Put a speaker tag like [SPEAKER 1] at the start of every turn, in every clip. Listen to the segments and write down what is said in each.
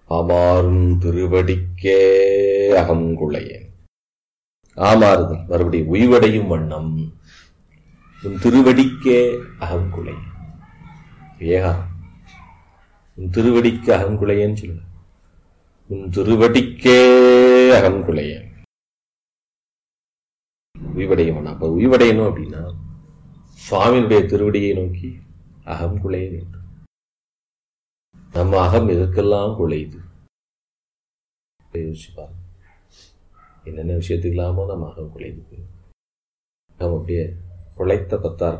[SPEAKER 1] ஆமாறும் திருவடிக்கே அகங்குளையேன் ஆமாறுதல் மறுபடியும் உய்வடையும் வண்ணம் உன் திருவடிக்கே அகங்குலை ஏகாரம் உன் திருவடிக்கு அகங்குலையேன்னு சொல்லு உன் திருவடிக்கே அகங்குலையேன் உய்வடையும் வண்ணம் அப்ப உய்வடையணும் அப்படின்னா சுவாமியினுடைய திருவடியை நோக்கி அகம் குலைய வேண்டும் நம்ம அகம் எதற்கெல்லாம் குலையுது யோசிச்சு பாருங்க என்னென்ன விஷயத்துக்கு இல்லாம நம்ம அகம் குலையுது நம்ம அப்படியே குலைத்த பத்தார்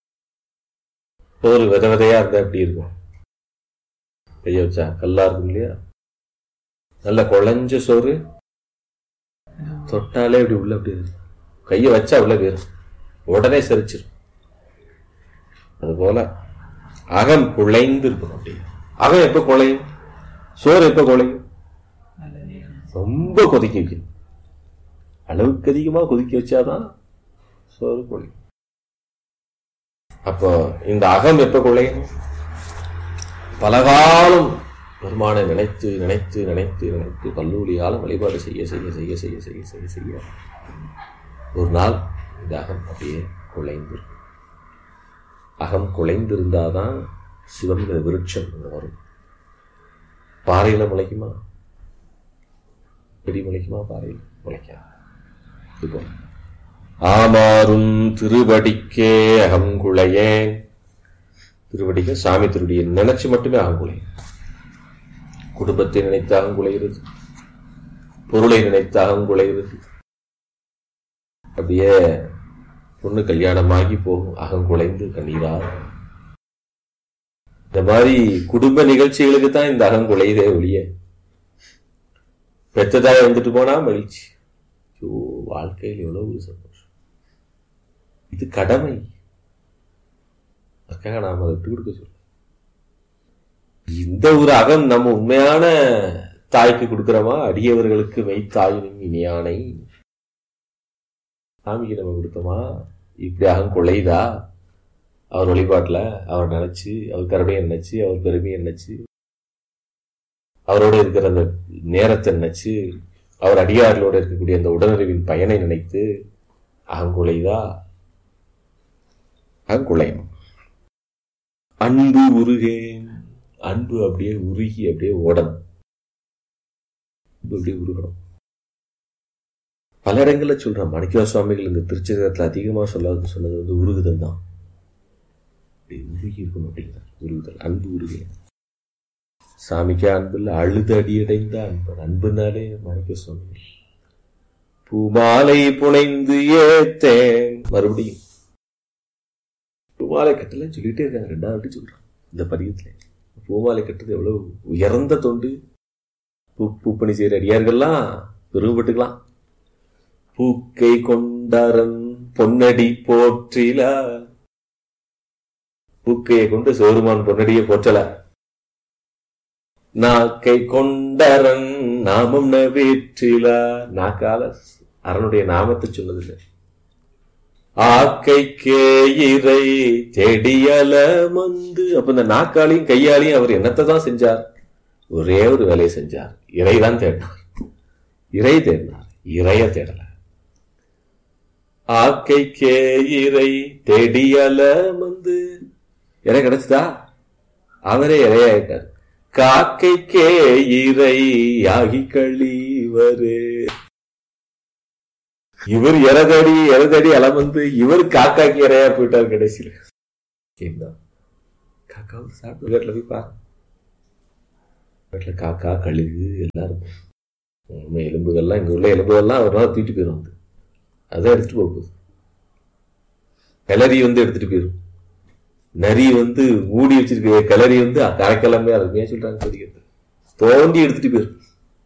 [SPEAKER 1] ஒரு வித விதையா இருந்தா எப்படி இருக்கும் கைய வச்சா கல்லா இருக்கும் இல்லையா நல்ல குழஞ்ச சோறு தொட்டாலே அப்படி உள்ள அப்படி இருக்கும் கையை வச்சா உள்ள போயிரும் உடனே செரிச்சிரும் அதுபோல அகம் குழைந்து இருக்கணும் அப்படி அகம் எப்ப குழையும் சோறு எப்ப குழையும் ரொம்ப கொதிக்க வைக்கணும் அளவுக்கு அதிகமா கொதிக்க வச்சாதான் சோறு குழையும் அப்போ இந்த அகம் எப்ப குழையும் பலகாலம் பெருமானை நினைத்து நினைத்து நினைத்து நினைத்து கல்லூரி காலம் வழிபாடு செய்ய செய்ய செய்ய செய்ய செய்ய செய்ய செய்ய ஒரு நாள் இந்த அகம் அப்படியே குழைந்து அகம் குலைந்திருந்தாதான் சிவங்கிற விருட்சம் இங்க வரும் பாறையில முளைக்குமா செடி முளைக்குமா பாறையில் முளைக்காது இது போல ஆமாறும் திருவடிக்கே அகங்குளையேன் திருவடிக்க சாமி திருவடியை நினைச்சு மட்டுமே அகங்குலையும் குடும்பத்தை நினைத்து அகங்குலைகிறது பொருளை நினைத்து அகங்குலைகிறது அப்படியே பொண்ணு கல்யாணமாகி போகும் அகங்குலைந்து கண்ணீரா இந்த மாதிரி குடும்ப நிகழ்ச்சிகளுக்கு தான் இந்த அகங்குலைதே ஒழிய பெத்ததாய் வந்துட்டு போனா மகிழ்ச்சி ஐயோ வாழ்க்கையில் எவ்வளவு ஒரு சந்தோஷம் இது கடமை அதுக்காக நாம அதை விட்டு கொடுக்க சொல்ல இந்த ஒரு அகம் நம்ம உண்மையான தாய்க்கு கொடுக்கிறோமா அடியவர்களுக்கு மெய்த்தாயினும் இனியானை சாமிக்கு நம்ம கொடுத்தோமா இப்படி அகம் கொலைதா அவர் வழிபாட்டுல அவர் நினைச்சு அவர் கருணையை நினைச்சு அவர் பெருமையை நினைச்சு அவரோட இருக்கிற அந்த நேரத்தை நினைச்சு அவர் அடியார்களோட இருக்கக்கூடிய அந்த உடனறிவின் பயனை நினைத்து அகங்குலைதா அகங்குலையும் அன்பு உருகேன் அன்பு அப்படியே உருகி அப்படியே ஓடணும் அன்பு அப்படியே உருகணும் பல இடங்கள்ல சொல்றான் மாணிக்கவா சுவாமிகள் இந்த திருச்சகத்துல அதிகமா சொல்லாது சொன்னது வந்து உருகுதல் தான் அப்படி உருகி இருக்கணும் அப்படிங்கிறார் உருகுதல் அன்பு உருகேன் சாமிக்கே அன்பு இல்லை அழுது அடியடைந்த அன்பு அன்புனாலே மாணிக்க சுவாமிகள் பூமாலை புனைந்து ஏத்தேன் மறுபடியும் பூமாலை கட்டலன்னு சொல்லிட்டே இருக்காங்க ரெண்டாவது வாட்டி சொல்றான் இந்த பதியத்துல பூமாலை கட்டுறது எவ்வளவு உயர்ந்த தொண்டு பூ பூப்பணி செய்யற அடியார்கள்லாம் பெருமைப்பட்டுக்கலாம் பூக்கை கொண்டாரன் பொன்னடி போற்றில பூக்கையை கொண்டு சிவருமான் பொன்னடியை போற்றல நாக்கை கொண்டரன் நாமம் நவேற்றில நாக்கால அரனுடைய நாமத்தை சொன்னதில்லை ஆக்கைக்கே இறை செடியல மந்து அப்ப இந்த நாக்காலையும் கையாலையும் அவர் என்னத்தை தான் செஞ்சார் ஒரே ஒரு வேலையை செஞ்சார் இறை தான் தேடினார் இறை தேடினார் இறைய தேடல ஆக்கைக்கே இறை தெடியல வந்து இறை கிடைச்சதா அவரே இறையாயிட்டார் காக்கைக்கே இறை ஆகி கழிவரு இவர் இறதடி இறதடி அலமந்து இவர் காக்காக்கு இறையா போயிட்டார் கடைசியில என்ன காக்கா வந்து சாப்பிட்டு வீட்டுல போய் பாரு வீட்டுல காக்கா கழுகு எல்லாம் இருக்கும் உண்மை எலும்புகள்லாம் இங்க உள்ள எலும்புகள்லாம் ஒரு நாள் தூக்கிட்டு போயிடும் வந்து அதை எடுத்துட்டு போக போகுது கிளறி வந்து எடுத்துட்டு போயிடும் நரி வந்து மூடி வச்சிருக்க கிளறி வந்து கரைக்கிழமை அருமையா சொல்றாங்க படிக்கிறது தோண்டி எடுத்துட்டு போயிடும்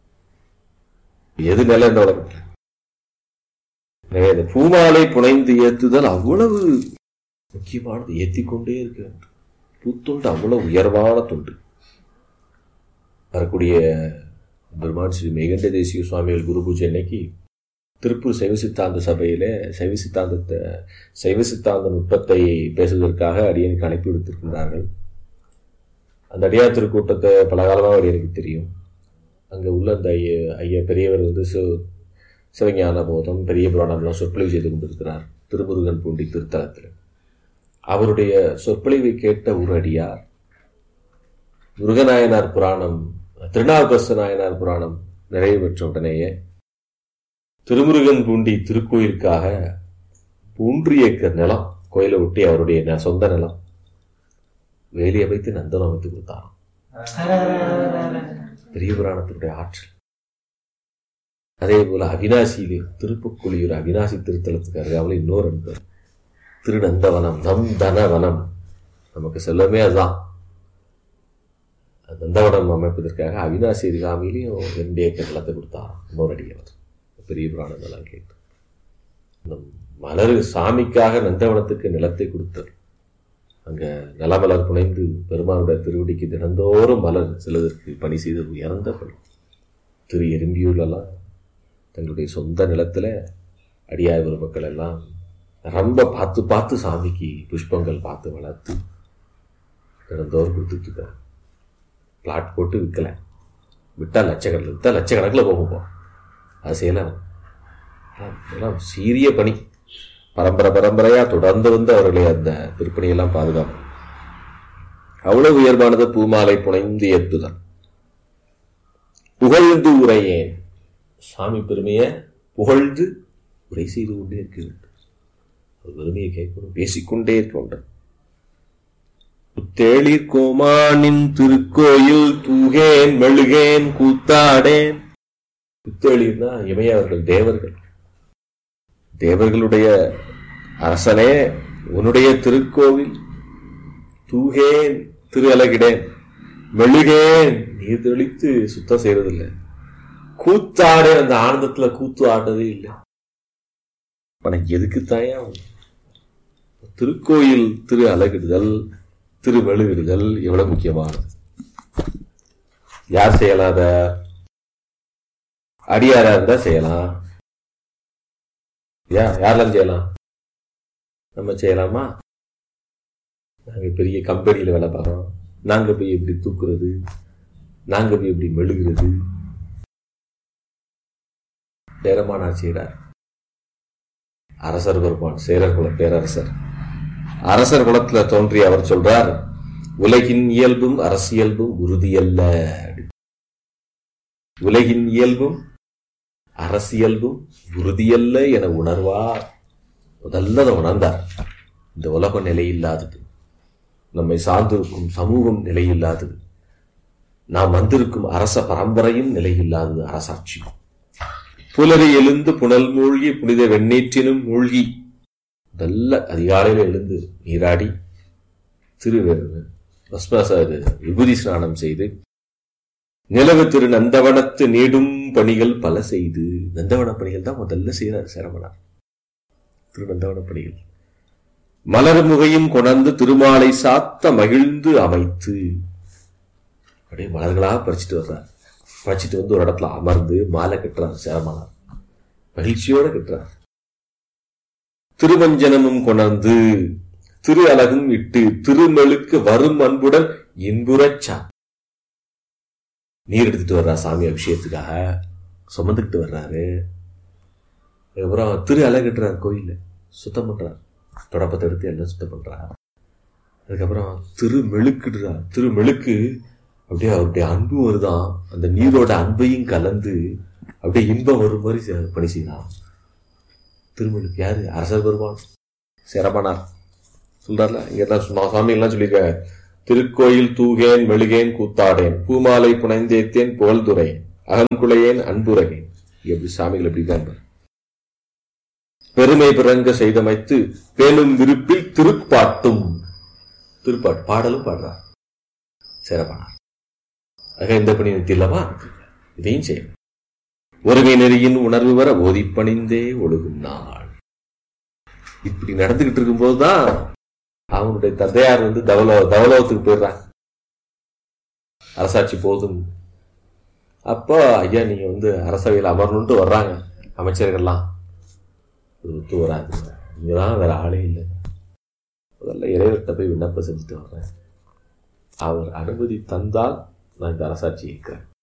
[SPEAKER 1] எது நிலை இந்த உலகத்துல எனவே இந்த பூமாலை புனைந்து ஏத்துதல் அவ்வளவு முக்கியமானது ஏத்திக்கொண்டே இருக்க பூத்தொண்டு அவ்வளவு உயர்வான தொண்டு வரக்கூடிய பெருமான் ஸ்ரீ மேகண்ட தேசிய சுவாமிகள் குரு பூஜை அன்னைக்கு திருப்பூர் சைவ சித்தாந்த சபையில சைவ சித்தாந்தத்தை சைவ சித்தாந்த நுட்பத்தை பேசுவதற்காக அடியனுக்கு அனுப்பி விடுத்திருக்கின்றார்கள் அந்த அடியார் திருக்கூட்டத்தை பல காலமாக அடியனுக்கு தெரியும் அங்கே உள்ள அந்த ஐய ஐயா பெரியவர் வந்து சிவ சிவஞான போதம் பெரிய புராணம்லாம் சொற்பொழிவு செய்து கொண்டிருக்கிறார் திருமுருகன் பூண்டி திருத்தலத்தில் அவருடைய சொற்பொழிவை கேட்ட ஒரு அடியார் முருகநாயனார் புராணம் திருநாவுக்கரசு நாயனார் புராணம் நிறைவு பெற்ற உடனேயே திருமுருகன் பூண்டி திருக்கோயிலுக்காக மூன்று ஏக்கர் நிலம் கோயிலை ஒட்டி அவருடைய ந- சொந்த நிலம் வேலி அமைத்து நந்தனம் அமைத்து கொடுத்தாராம் பெரிய புராணத்தினுடைய ஆற்றல் அதே போல அவினாசியிலே திருப்புக்குழியூர் அவினாசி திருத்தலத்துக்கு அருகாமல் இன்னொரு அன்பர் திருநந்தவனம் நம் தனவனம் நமக்கு செல்லமே அதுதான் அந்த நந்தவனம் அமைப்பதற்காக அவினாசி அருகாமையிலையும் ரெண்டு ஏக்கர் நிலத்தை கொடுத்தாராம் இன்னொரு அடியவர் பெரிய புராணம் எல்லாம் கேட்டு இந்த மலர் சாமிக்காக நந்தவனத்துக்கு நிலத்தை கொடுத்தார் அங்க நிலமலர் புனைந்து பெருமானுடைய திருவடிக்கு தினந்தோறும் மலர் செல்வதற்கு பணி செய்து உயர்ந்த பணி திரு எறும்பியூர்லலாம் தங்களுடைய சொந்த நிலத்துல அடியார் பெருமக்கள் எல்லாம் ரொம்ப பார்த்து பார்த்து சாமிக்கு புஷ்பங்கள் பார்த்து வளர்த்து தினந்தோறும் கொடுத்துட்டு இருக்காங்க பிளாட் போட்டு விற்கல விட்டா லட்சக்கணக்கில் விற்றா லட்சக்கணக்கில் போகும் போ. அது செய்யலாம் இதெல்லாம் சீரிய பணி பரம்பரை பரம்பரையா தொடர்ந்து வந்து அவர்களை அந்த திருப்பணியெல்லாம் பாதுகாப்பு அவ்வளவு உயர்வானது பூமாலை புனைந்து ஏற்புதல் புகழ்ந்து உரையேன் சாமி பெருமையை புகழ்ந்து உரை செய்து கொண்டே இருக்க வேண்டும் அவர் பெருமையை கேட்கணும் பேசிக்கொண்டே இருக்க வேண்டும் புத்தேளிர் கோமானின் திருக்கோயில் தூகேன் மெழுகேன் கூத்தாடேன் புத்தேளிர்னா இமையவர்கள் தேவர்கள் தேவர்களுடைய அரசனே உன்னுடைய திருக்கோவில் தூகேன் திரு அலகிடேன் மெழுகேன் நீர் தெளித்து சுத்தம் செய்யறதில்லை கூத்தாடே அந்த ஆனந்தத்துல கூத்து ஆடுறதே இல்லை ஆனா எதுக்கு தாயா திருக்கோயில் திரு அலகிடுதல் திரு மெழுகிடுதல் எவ்வளவு முக்கியமானது யார் செய்யலாம் அத அடியாரா இருந்தா செய்யலாம் யா யாரெல்லாம் செய்யலாம் நம்ம செய்யலாமா நாங்க பெரிய கம்பெனியில வேலை பார்க்கறோம் நாங்க போய் எப்படி தூக்குறது நாங்க போய் எப்படி மெழுகிறது சேரமானார் செய்கிறார் அரசர் பெருமான் சேரர் குல பேரரசர் அரசர் குலத்துல தோன்றிய அவர் சொல்றார் உலகின் இயல்பும் அரசியல்பும் உறுதியல்ல உலகின் இயல்பும் அரசியல்பும் உறுதியல்ல என உணர்வார் முதல்ல அதை உணர்ந்தார் இந்த உலகம் நிலையில்லாதது நம்மை சார்ந்திருக்கும் சமூகம் நிலையில்லாதது நாம் வந்திருக்கும் அரச பரம்பரையும் நிலையில்லாதது அரசாட்சி புலரி எழுந்து புனல் மூழ்கி புனித வெண்ணீற்றினும் மூழ்கி நல்ல அதிகாலையில் எழுந்து நீராடி திரு பஸ்மச இது விபூதி ஸ்நானம் செய்து நிலவு திரு நந்தவனத்து நீடும் பணிகள் பல செய்து நந்தவன பணிகள் தான் முதல்ல செய்யறார் சேரமனார் திரு நந்தவன பணிகள் மலர் முகையும் கொணர்ந்து திருமாலை சாத்த மகிழ்ந்து அமைத்து அப்படியே மலர்களாக பறிச்சுட்டு வர்றார் பறிச்சுட்டு வந்து ஒரு இடத்துல அமர்ந்து மாலை கட்டுறார் சேரமனார் மகிழ்ச்சியோட கட்டுறார் திருவஞ்சனமும் கொணர்ந்து திரு அலகும் இட்டு திருமெழுக்கு வரும் அன்புடன் இன்புறச்சா நீர் எடுத்துட்டு வர்றார் சாமி அபிஷேகத்துக்காக சுமந்துக்கிட்டு வர்றாரு அதுக்கப்புறம் திரு அலகட்டுறார் கோயில்ல சுத்தம் பண்றார் தொடப்பத்தை எடுத்து எல்லாம் சுத்தம் பண்றார் அதுக்கப்புறம் திரு மெழுக்குடுறார் திரு மெழுக்கு அப்படியே அவருடைய அன்பு வருதான் அந்த நீரோட அன்பையும் கலந்து அப்படியே இன்பம் வரும் மாதிரி செ- பணி செய்யலாம் திருமெழுக்கு யாரு அரசர் பெருமான் சிரமனார் சொல்றாருல இங்க எல்லாம் சும்மா சாமி எல்லாம் சொல்லியிருக்காங்க திருக்கோயில் தூகேன் மெழுகேன் கூத்தாடேன் பூமாலை புனைந்தேத்தேன் புகழ்துரையேன் அகங்குளையேன் அன்புரையேன் எப்படி சாமிகள் எப்படி இருக்காங்க பாரு. பெருமை பிறங்க செய்தமைத்து பேணும் விருப்பில் திருப்பாட்டும் திருப்பாட்டு பாடலும் பாடுறார் சிறப்பானார் ஆக இந்த பணி நிறுத்தில்லவா இதையும் செய்யணும் ஒருமை நெறியின் உணர்வு வர ஓதிப்பணிந்தே ஒழுகும் நாள் இப்படி நடந்துகிட்டு இருக்கும்போதுதான் அவனுடைய தந்தையார் வந்து தவலோ தவலோகத்துக்கு போயிடுறாங்க அரசாட்சி போதும் அப்போ ஐயா நீங்க வந்து அரசவையில் அமரணுன்ட்டு வர்றாங்க அமைச்சர்கள்லாம் இது ஒத்து வராது இங்கதான் வேற ஆளே இல்லை முதல்ல இறைவர்கிட்ட போய் விண்ணப்பம் செஞ்சுட்டு வர்றேன் அவர் அனுமதி தந்தால் நான் இந்த அரசாட்சி இருக்கிறேன்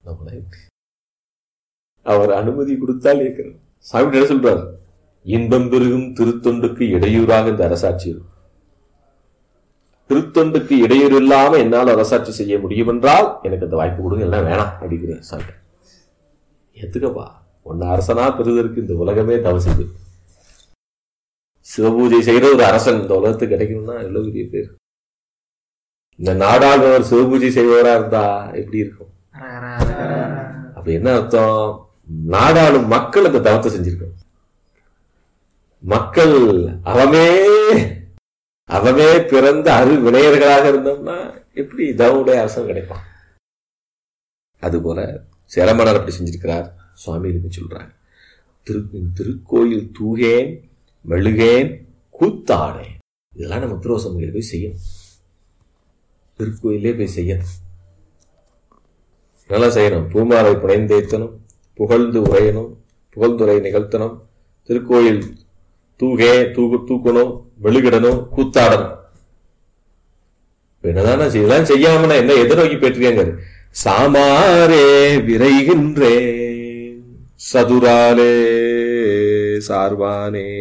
[SPEAKER 1] நம்மள எப்படி அவர் அனுமதி கொடுத்தால் இருக்கிறார் சாமி என்ன சொல்றார் இன்பம் பெருகும் திருத்தொண்டுக்கு இடையூறாக இந்த அரசாட்சி இருக்கும் திருத்தொண்டுக்கு இடையூறு இல்லாம என்னால் அரசாட்சி செய்ய முடியும் என்றால் எனக்கு அந்த வாய்ப்பு கொடுங்க எல்லாம் வேணாம் அப்படிங்கிற சாமி எத்துக்கப்பா உன்னை அரசனா பெறுவதற்கு இந்த உலகமே தவம் செய்து சிவபூஜை செய்யற ஒரு அரசன் இந்த உலகத்துக்கு கிடைக்கணும்னா எவ்வளவு பெரிய பேர் இந்த நாடாளுவர் சிவபூஜை செய்பவரா இருந்தா எப்படி இருக்கும் அப்ப என்ன அர்த்தம் நாடாளும் மக்கள் அந்த தவத்தை செஞ்சிருக்கோம் மக்கள் அவமே அவமே பிறந்த அரு வினையர்களாக இருந்தோம்னா எப்படி தவனுடைய அரசன் கிடைப்பான் அதுபோல சேரமணர் அப்படி செஞ்சிருக்கிறார் சுவாமி இதுக்கு சொல்றாங்க திரு திருக்கோயில் தூகேன் மெழுகேன் கூத்தாடேன் இதெல்லாம் நம்ம திருவசமையில் போய் செய்யணும் திருக்கோயிலே போய் செய்யணும் நல்லா செய்யணும் பூமாலை புனைந்தேத்தனும் புகழ்ந்து உரையணும் புகழ்ந்துரை நிகழ்த்தணும் திருக்கோயில் தூகே தூக்கு தூக்கணும் மெழுகிடணும் கூத்தாடணும் என்னதான இதெல்லாம் செய்யாம என்ன எதிர்நோக்கி பெற்றியாங்க சாமாரே விரைகின்றேன் சதுராலே சார்பானே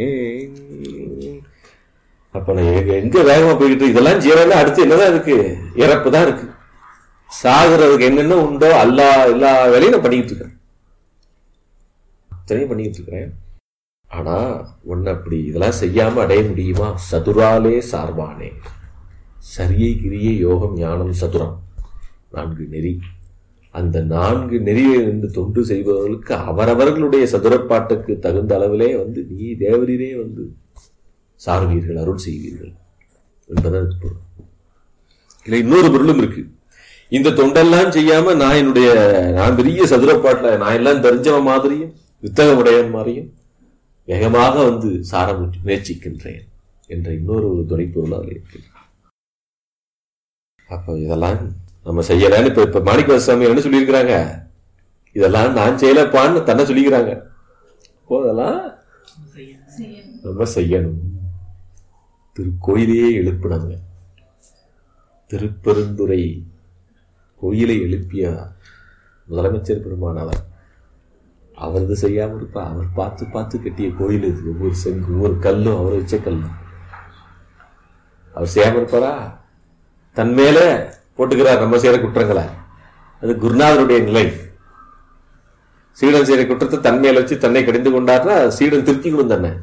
[SPEAKER 1] அப்ப நான் எங்க- எங்க வேகமா போய்கிட்டு இதெல்லாம் ஜீவன அடுத்து என்னதான் இருக்கு இறப்பு தான் இருக்கு சாகுறதுக்கு என்னென்ன உண்டோ எல்லா எல்லா வேலையும் நான் பண்ணிக்கிட்டு இருக்கேன் அத்தனையும் பண்ணிக்கிட்டு இருக்கிறேன் ஆனா ஒன்னு அப்படி இதெல்லாம் செய்யாம அடைய முடியுமா சதுராலே சார்பானே சரியை கிரியை யோகம் ஞானம் சதுரம் நான்கு நெறி அந்த நான்கு நெறியை இருந்து தொண்டு செய்பவர்களுக்கு அவரவர்களுடைய சதுரப்பாட்டுக்கு தகுந்த அளவிலே வந்து நீ தேவரீரே வந்து சார்வீர்கள் அருள் செய்வீர்கள் என்பதான் இதுக்கு பொருள் இதுல இன்னொரு பொருளும் இருக்கு இந்த தொண்டெல்லாம் செய்யாம நான் என்னுடைய நான் பெரிய சதுரப்பாட்டுல நான் எல்லாம் தெரிஞ்சவன் மாதிரியும் வித்தக உடையவன் மாதிரியும் வேகமாக வந்து சார முயற்சி- முயற்சிக்கின்றேன் என்ற இன்னொரு ஒரு துணைப்பொருள் அதில் இருக்கு அப்ப இதெல்லாம் நம்ம செய்யலன்னு இப்ப இப்ப மாணிக்க சாமி என்ன சொல்லியிருக்கிறாங்க இதெல்லாம் நான் செய்யலப்பான்னு தன்னை சொல்லிக்கிறாங்க அப்போ அதெல்லாம் நம்ம செய்யணும் திருக்கோயிலையே எழுப்பினாங்க திருப்பெருந்துறை கோயிலை எழுப்பிய முதலமைச்சர் பெருமானவர் அவர் இது செய்யாம இருப்பா அவர் பார்த்து பார்த்து கட்டிய கோயில் இது ஒவ்வொரு செங்கு ஒவ்வொரு கல்லும் அவர் வச்ச கல்லும் அவர் செய்யாம இருப்பாரா தன் மேல போட்டுக்கிறார் நம்ம செய்யற குற்றங்களை அது குருநாதருடைய நிலை சீடன் செய்யற குற்றத்தை தன் மேல வச்சு தன்னை கடிந்து கொண்டார்னா சீடன் திருத்திக்கணும் தன்னை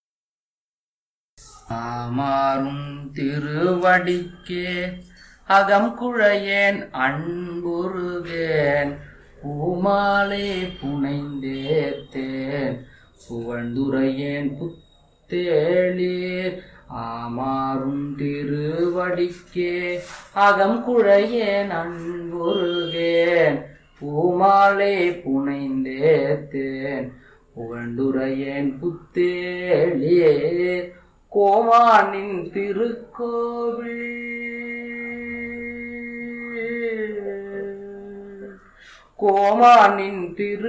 [SPEAKER 2] ஆமாறும் திருவடிக்கே அகம் குழையேன் அன்புருகேன் பூமாலே புனைந்தேத்தேன் புகழ்ந்துரையேன் புத்தேளீர் ஆமாறும் திருவடிக்கே அகம் குழையேன் அன்புருகேன் பூமாலே புனைந்தேத்தேன் புகழ்ந்துரையேன் புத்தேளீர் கோமானின் திருக்கோவில் கோமானின் திரு